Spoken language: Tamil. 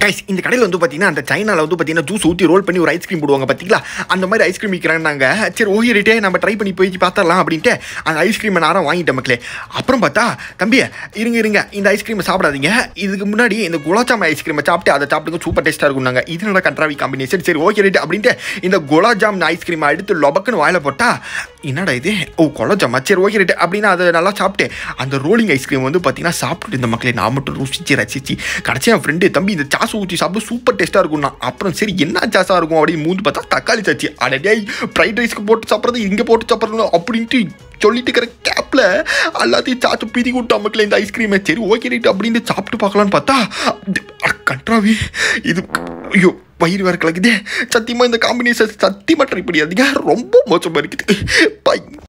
கைஸ் இந்த கடையில் வந்து பார்த்தீங்கன்னா அந்த சைனாவில் வந்து பார்த்தீங்கன்னா ஜூஸ் ஊற்றி ரோல் பண்ணி ஒரு ஐஸ்கிரீம் போடுவாங்க பார்த்தீங்களா அந்த மாதிரி ஐஸ்கிரீம் விற்கிறாங்க சரி ஓகிரிட்டே நம்ம ட்ரை பண்ணி போய் பார்த்தரலாம் அப்படின்ட்டு அந்த ஐஸ்கிரீமை நேரம் வாங்கிட்டேன் மக்களே அப்புறம் பார்த்தா தம்பி இருங்க இருங்க இந்த ஐஸ்கிரீமை சாப்பிடாதீங்க இதுக்கு முன்னாடி இந்த குலாப்ஜாம் ஐஸ்கிரீமை சாப்பிட்டு அதை சாப்பிட்டுங்க சூப்பர் டேஸ்ட்டாக இருக்கும்னாங்க இதனோட கண்ட்ராவி காம்பினேஷன் சரி ஓகே ரைட்டு அப்படின்ட்டு இந்த குலாப்ஜாம் ஐஸ்கிரீமை எடுத்து லொபக்குன்னு வாயில போட்டா என்னடா இது ஓ குலாப்ஜாமா சரி ஓகே ரைட்டு அப்படின்னு அதை நல்லா சாப்பிட்டு அந்த ரோலிங் ஐஸ்கிரீம் வந்து பார்த்தீங்கன்னா சாப்பிட்டு இந்த மக்களே நான் மட்டும் ருசிச்சு ரசிச்சு கடைசி என் ஃப்ரெண்டு தம்பி இந்த சாஸ் ஊற்றி சாப்பிட்டு சூப்பர் டேஸ்ட்டாக இருக்கும்னா அப்புறம் சரி என்ன சாஸாக இருக்கும் அப்படின்னு மூந்து பார்த்தா தக்காளி சாச்சி அடடே ஃப்ரைட் ரைஸ்க்கு போட்டு சாப்பிட்றது இங்கே போட்டு சாப்பிட்றது அப்படின்ட்டு சொல்லிட்டு இருக்கிற கேப்பில் எல்லாத்தையும் சாப்பிட்டு பீதி விட்டா மக்களே இந்த ஐஸ்கிரீமை சரி ஓகே ரைட்டு அப்படின்னு சாப்பிட்டு பார்க்கலான்னு பார்த்தா கண்ட்ராவி இது ஐயோ வயிறு வேறு கலக்குதே சத்தியமாக இந்த காம்பினேஷன் சத்தியமாக ட்ரை பண்ணியாதீங்க ரொம்ப மோசமாக இருக்குது பை